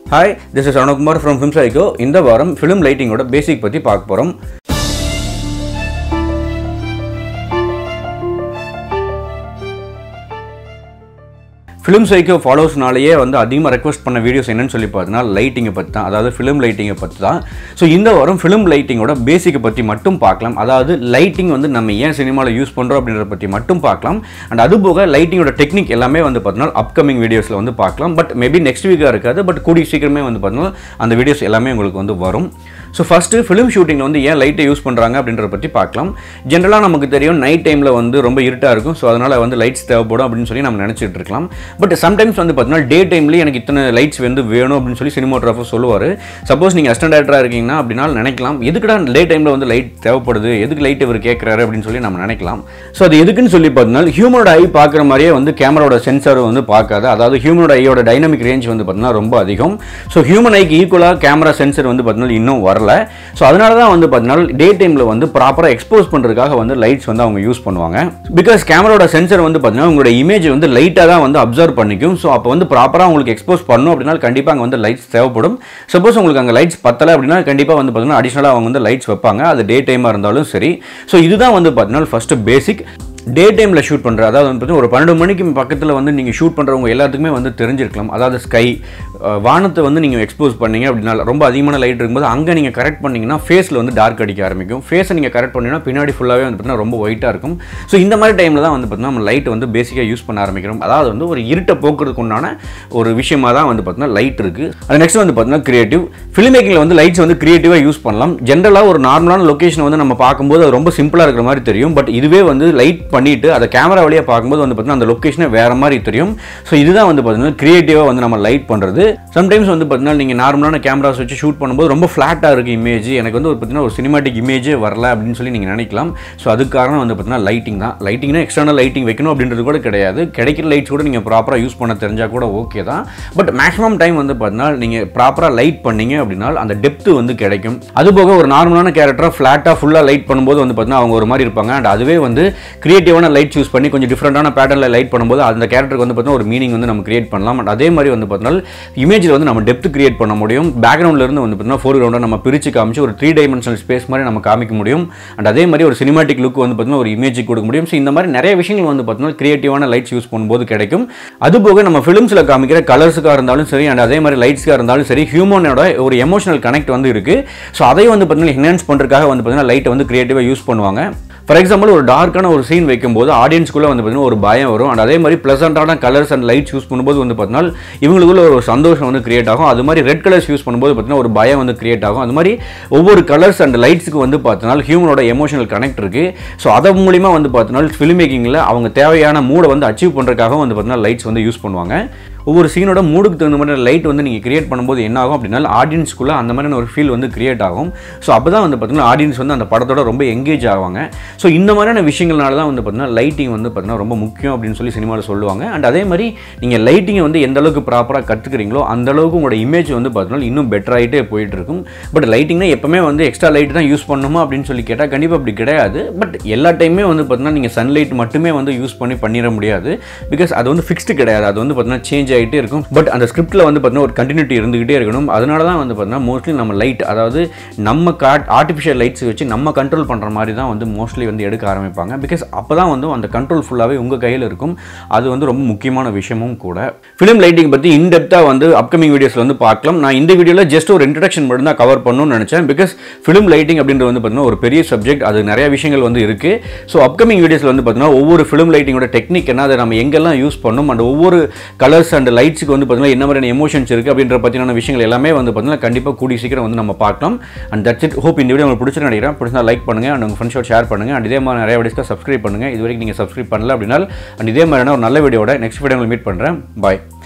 hi this is Anukumar from film Psycho இந்த வாரம் film லைட்டிங்கோட பேசிக் பற்றி பார்க்க போகிறோம் ஃபிலிம் சைக்கோ ஃபாலோஸ்னாலேயே வந்து அதிகமாக ரெக்வஸ்ட் பண்ண வீடியோஸ் என்னன்னு சொல்லி பார்த்தீங்கன்னா லைட்டிங்கை பற்றி தான் அதாவது ஃபிலிம் லைட்டிங்கை பற்றி தான் ஸோ இந்த வாரம் ஃபிலிம் லைட்டிங்கோட பேசிக்கை பற்றி மட்டும் பார்க்கலாம் அதாவது லைட்டிங் வந்து நம்ம ஏன் சினிமாவில் யூஸ் பண்ணுறோம் அப்படின்றத பற்றி மட்டும் பார்க்கலாம் அண்ட் அது போக லைட்டிங்கோட டெக்னிக் எல்லாமே வந்து பார்த்தீங்கன்னா அப்கமிங் வீடியோஸில் வந்து பார்க்கலாம் பட் மேபி நெக்ஸ்ட் வீக்காக இருக்காது பட் கூடிய சீக்கிரமே வந்து பார்த்தீங்கன்னா அந்த வீடியோஸ் எல்லாமே உங்களுக்கு வந்து வரும் ஸோ ஃபஸ்ட்டு ஃபிலிம் ஷூட்டிங்கில் வந்து ஏன் லைட்டை யூஸ் பண்ணுறாங்க அப்படின்றத பற்றி பார்க்கலாம் ஜென்ரலாக நமக்கு தெரியும் நைட் டைமில் வந்து ரொம்ப இருட்டாக இருக்கும் ஸோ அதனால் வந்து லைட்ஸ் தேவைப்படும் அப்படின்னு சொல்லி நம்ம நினச்சிட்டு இருக்கலாம் பட் சம்டைம்ஸ் வந்து பார்த்தீங்கன்னா டே டைம்லேயே எனக்கு இத்தனை லைட்ஸ் வந்து வேணும் அப்படின்னு சொல்லி சினிமோட்ராஃபர் சொல்லுவார் சப்போஸ் நீங்கள் அஸ்டன்ட் டேரக்டராக இருக்கீங்கன்னா அப்படின்னா நினைக்கலாம் எதுக்குடா டே டைமில் வந்து லைட் தேவைப்படுது எதுக்கு லைட் இவர் கேட்குறாரு அப்படின்னு சொல்லி நம்ம நினைக்கலாம் ஸோ அது எதுக்குன்னு சொல்லி பார்த்தீங்கன்னா ஹியூமனோட ஐ பார்க்குற மாதிரியே வந்து கேமராவோட சென்சார் வந்து பார்க்காது அதாவது ஹியூமனோட ஐயோட டைனமிக் ரேஞ்ச் வந்து பார்த்தீங்கன்னா ரொம்ப அதிகம் ஸோ ஹியூமன் ஐக்கு ஈக்குவலாக கேமரா சென்சர் வந்து பார்த்தீங்கன்னா இன்னும் வரல ஸோ அதனால தான் வந்து பார்த்தீங்கன்னா டே டைமில் வந்து ப்ராப்பராக எக்ஸ்போஸ் பண்ணுறதுக்காக வந்து லைட்ஸ் வந்து அவங்க யூஸ் பண்ணுவாங்க பிகாஸ் கேமராவோட சென்சர் வந்து பார்த்தீங்கன்னா உங்களோட இமேஜ் வந்து லைட்டாக தான் வந்து அப்சர்வ் பண்ணிக்கும் ஸோ அப்போ வந்து ப்ராப்பராக உங்களுக்கு எக்ஸ்போஸ் பண்ணும் அப்படின்னா கண்டிப்பாக அங்கே வந்து லைட்ஸ் தேவைப்படும் சப்போஸ் உங்களுக்கு அங்கே லைட்ஸ் பத்தலை அப்படின்னா கண்டிப்பாக வந்து பார்த்தீங்கன்னா அடிஷனலாக அவங்க வந்து லைட்ஸ் வைப்பாங்க அது டே டைமாக இருந்தாலும் சரி ஸோ இதுதான் வந்து பார்த்தீங்கன்னா ஃபஸ்ட்டு பேசிக் டே டைமில் ஷூட் பண்ணுற அதாவது வந்து பார்த்தீங்கன்னா ஒரு பன்னெண்டு மணிக்கு பக்கத்தில் வந்து நீங்கள் ஷூட் பண்ணுறவங்க எல்லாத்துக்குமே வந்து தெரிஞ்சிருக்கலாம் அதாவது ஸ்கை வானத்தை வந்து நீங்கள் எக்ஸ்போஸ் பண்ணீங்க அப்படின்னா ரொம்ப அதிகமான லைட் இருக்கும்போது அங்கே நீங்கள் கரெக்ட் பண்ணிங்கன்னா ஃபேஸில் வந்து டார்க் அடிக்க ஆரம்பிக்கும் ஃபேஸை நீங்கள் கரெக்ட் பண்ணிங்கன்னா பின்னாடி ஃபுல்லாகவே வந்து பார்த்தீங்கன்னா ரொம்ப ஒயிட்டாக இருக்கும் ஸோ இந்த மாதிரி டைமில் தான் வந்து பார்த்தீங்கன்னா நம்ம லைட் வந்து பேசிக்காக யூஸ் பண்ண ஆரம்பிக்கிறோம் அதாவது வந்து ஒரு இருட்டை போக்குறதுக்கு உண்டான ஒரு விஷயமாக தான் வந்து பார்த்தீங்கன்னா லைட் இருக்குது அது நெக்ஸ்ட் வந்து பார்த்தீங்கன்னா கிரியேட்டிவ் ஃபிலிம் மேக்கிங்கில் வந்து லைட்ஸ் வந்து கிரியேட்டிவாக யூஸ் பண்ணலாம் ஜென்ரலாக ஒரு நார்மலான லொக்கேஷன் வந்து நம்ம பார்க்கும்போது அது ரொம்ப சிம்பிளாக இருக்கிற மாதிரி தெரியும் பட் இதுவே வந்து லைட் பண்ணிட்டு அதை கேமரா வழியாக பார்க்கும்போது வந்து பார்த்தீங்கன்னா அந்த லொக்கேஷனே வேறு மாதிரி தெரியும் ஸோ இதுதான் வந்து பார்த்தீங்கன்னா கிரியேட்டிவாக வந்து நம்ம லைட் பண்ணுறது சம்டைம்ஸ் வந்து பார்த்தீங்கன்னா நீங்கள் நார்மலான கேமராஸ் வச்சு ஷூட் பண்ணும்போது ரொம்ப ஃப்ளாட்டாக இருக்குது இமேஜ் எனக்கு வந்து ஒரு பார்த்தீங்கன்னா ஒரு சினிமாட்டிக் இமேஜே வரல அப்படின்னு சொல்லி நீங்கள் நினைக்கலாம் ஸோ அதுக்கு காரணம் வந்து பார்த்தீங்கன்னா லைட்டிங் தான் லைட்டிங்னா எக்ஸ்டர்னல் லைட்டிங் வைக்கணும் அப்படின்றது கூட கிடையாது கிடைக்கிற லைட்ஸ் கூட நீங்கள் ப்ராப்பராக யூஸ் பண்ண தெரிஞ்சால் கூட ஓகே தான் பட் மேக்ஸிமம் டைம் வந்து பார்த்தீங்கன்னா நீங்கள் ப்ராப்பராக லைட் பண்ணீங்க அப்படின்னா அந்த டெப்த்து வந்து கிடைக்கும் அதுபோக ஒரு நார்மலான கேரக்டராக ஃப்ளாட்டாக ஃபுல்லாக லைட் பண்ணும்போது வந்து பார்த்தீங்கன்னா அவங்க ஒரு மாதிரி இருப்பாங்க அண்ட் அதுவே வந்து கிரியேட்டிவான லைட் யூஸ் பண்ணி கொஞ்சம் டிஃப்ரெண்டான பேட்டர்னில் லைட் பண்ணும்போது அந்த கேரக்டருக்கு வந்து பார்த்தீங்கன்னா ஒரு மீனிங் வந்து நம்ம கிரியேட் பண்ணலாம் அண்ட் அதே மாதிரி வந்து பார்த்தீங்கன்னா இமேஜில் வந்து நம்ம டெப்த் கிரியேட் பண்ண முடியும் பேக்ரவுண்ட்ல இருந்து வந்து பார்த்தீங்கன்னா ஃபோர் கிரவுண்டை நம்ம பிரித்து காமிச்சு ஒரு த்ரீ டைமென்ஷனல் ஸ்பேஸ் மாதிரி நம்ம காமிக்க முடியும் அண்ட் அதே மாதிரி ஒரு சினிமாட்டிக் லுக் வந்து பார்த்தீங்கன்னா ஒரு இமேஜ் கொடுக்க முடியும் ஸோ இந்த மாதிரி நிறைய விஷயங்கள் வந்து பார்த்தீங்கன்னா கிரியேட்டிவான லைட்ஸ் யூஸ் பண்ணும்போது கிடைக்கும் அது போக நம்ம ஃபிலிம்ஸில் காமிக்கிற கலர்ஸுக்காக இருந்தாலும் சரி அண்ட் அதே மாதிரி லைட்ஸ்க்காக இருந்தாலும் சரி ஹியூமனோட ஒரு எமோஷனல் கனெக்ட் வந்து இருக்குது ஸோ அதையும் வந்து பார்த்தீங்கன்னா என்ஹான்ஸ் பண்ணுறதுக்காக வந்து பார்த்தீங்கன்னா லைட்டை வந்து கிரியேட்டிவாக யூஸ் பண்ணுவாங்க ஃபார் எக்ஸாம்பிள் ஒரு டார்க்கான ஒரு சீன் வைக்கும்போது ஆடியன்ஸ்குள்ளே வந்து பார்த்தீங்கன்னா ஒரு பயம் வரும் அண்ட் அதே மாதிரி ப்ளசண்ட்டான கலர்ஸ் அண்ட் லைட்ஸ் யூஸ் பண்ணும்போது வந்து பார்த்தீங்கன்னா இவங்களுக்குள்ள ஒரு சந்தோஷம் வந்து கிரியேட் ஆகும் அது மாதிரி ரெட் கலர்ஸ் யூஸ் பண்ணும்போது பார்த்தீங்கன்னா ஒரு பயம் வந்து கிரியேட் ஆகும் அது மாதிரி ஒவ்வொரு கலர்ஸ் அண்ட் லைட்ஸுக்கு வந்து பார்த்தீங்கன்னா ஹியூமனோட எமோஷனல் கனெக்ட் இருக்குது ஸோ அதன் மூலிமா வந்து பார்த்தீங்கன்னா ஃபிலிம் மேக்கிங்கில் அவங்க தேவையான மூடை வந்து அச்சீவ் பண்ணுறதுக்காக வந்து பார்த்தீங்கன்னா லைட்ஸ் வந்து யூஸ் பண்ணுவாங்க ஒவ்வொரு சீனோட மூடுக்கு தகுந்த மாதிரி லைட் வந்து நீங்கள் கிரியேட் பண்ணும்போது என்ன ஆகும் அப்படின்னா ஆடியன்ஸ்க்குள்ளே அந்த மாதிரியான ஒரு ஃபீல் வந்து கிரியேட் ஆகும் ஸோ அப்போ தான் வந்து பார்த்தீங்கன்னா ஆடியன்ஸ் வந்து அந்த படத்தோட ரொம்ப எங்கேஜ் ஆவாங்க ஸோ இந்த மாதிரியான விஷயங்கள்னால தான் வந்து பார்த்தீங்கன்னா லைட்டிங் வந்து பார்த்தீங்கன்னா ரொம்ப முக்கியம் அப்படின்னு சொல்லி சினிமாவில் சொல்லுவாங்க அண்ட் அதே மாதிரி நீங்கள் லைட்டிங்கை வந்து எந்த அளவுக்கு ப்ராப்பராக கற்றுக்கிறீங்களோ அந்த அளவுக்கு உங்களோட இமேஜ் வந்து பார்த்தீங்கன்னா இன்னும் பெட்டர் ஆகிட்டே போயிட்டு இருக்கும் பட் லைட்டிங்னா எப்பவுமே வந்து எக்ஸ்ட்ரா லைட் தான் யூஸ் பண்ணணுமா அப்படின்னு சொல்லி கேட்டால் கண்டிப்பாக அப்படி கிடையாது பட் எல்லா டைமே வந்து பார்த்தீங்கன்னா நீங்கள் சன்லைட் மட்டுமே வந்து யூஸ் பண்ணி பண்ணிட முடியாது பிகாஸ் அது வந்து ஃபிக்ஸ்டு கிடையாது அது வந்து பார்த்தீங்கன்னா சேஞ்ச் ஆகிட்டே இருக்கும் பட் அந்த ஸ்கிரிப்டில் வந்து பார்த்தீங்கன்னா ஒரு கண்டினியூட்டி இருந்துகிட்டே இருக்கணும் அதனால தான் வந்து பார்த்தீங்கன்னா மோஸ்ட்லி நம்ம லைட் அதாவது நம்ம காட் ஆர்டிஃபிஷியல் லைட்ஸ் வச்சு நம்ம கண்ட்ரோல் பண்ணுற மாதிரி தான் வந்து மோஸ்ட்லி வந்து எடுக்க ஆரம்பிப்பாங்க பிகாஸ் அப்போ தான் வந்து அந்த கண்ட்ரோல் ஃபுல்லாகவே உங்கள் கையில் இருக்கும் அது வந்து ரொம்ப முக்கியமான விஷயமும் கூட ஃபிலிம் லைட்டிங் பற்றி இன்டெப்த்தாக வந்து அப்கமிங் வீடியோஸில் வந்து பார்க்கலாம் நான் இந்த வீடியோவில் ஜஸ்ட் ஒரு இன்ட்ரடக்ஷன் மட்டும் தான் கவர் பண்ணணும்னு நினச்சேன் பிகாஸ் ஃபிலிம் லைட்டிங் அப்படின்றது வந்து பார்த்தீங்கன்னா ஒரு பெரிய சப்ஜெக்ட் அது நிறைய விஷயங்கள் வந்து இருக்குது ஸோ அப்கமிங் வீடியோஸில் வந்து பார்த்தீங்கன்னா ஒவ்வொரு ஃபிலிம் லைட்டிங்கோட டெக்னிக் என்ன அதை நம்ம எங்கெல்லாம் யூஸ் பண்ணணும் அண்ட் ஒவ்வொரு கலர்ஸ் அண்ட் லைட்ஸுக்கு வந்து பார்த்தீங்கன்னா என்ன மாதிரியான எமோஷன்ஸ் இருக்குது அப்படின்ற பற்றின விஷயங்கள் எல்லாமே வந்து பார்த்தீங்கன்னா கண்டிப்பாக கூடி சீக்கிரம் வந்து நம்ம பார்க்கலாம் அண்ட் தட்ஸ் இட் ஹோப் இந்த வீடியோ உங்களுக்கு பிடிச்சிருந்து நினைக்கிறேன் பிடிச்சா லைக் பண்ணுங்கள் அண்ட் உங்கள் ஃப்ரெண்ட்ஸோட ஷேர் பண்ணுங்கள் அண்ட் இதே மாதிரி நிறைய வீடியோஸ்க்கு சப்ஸ்கிரைப் பண்ணுங்கள் இது வரைக்கும் நீங்கள் சப்ஸ்கிரைப் பண்ணல அப்படின்னா அண்ட் இதே மாதிரியான ஒரு நல்ல வீடியோட நெக்ஸ்ட் வீடியோ மீட் பண்ணுறேன் பாய்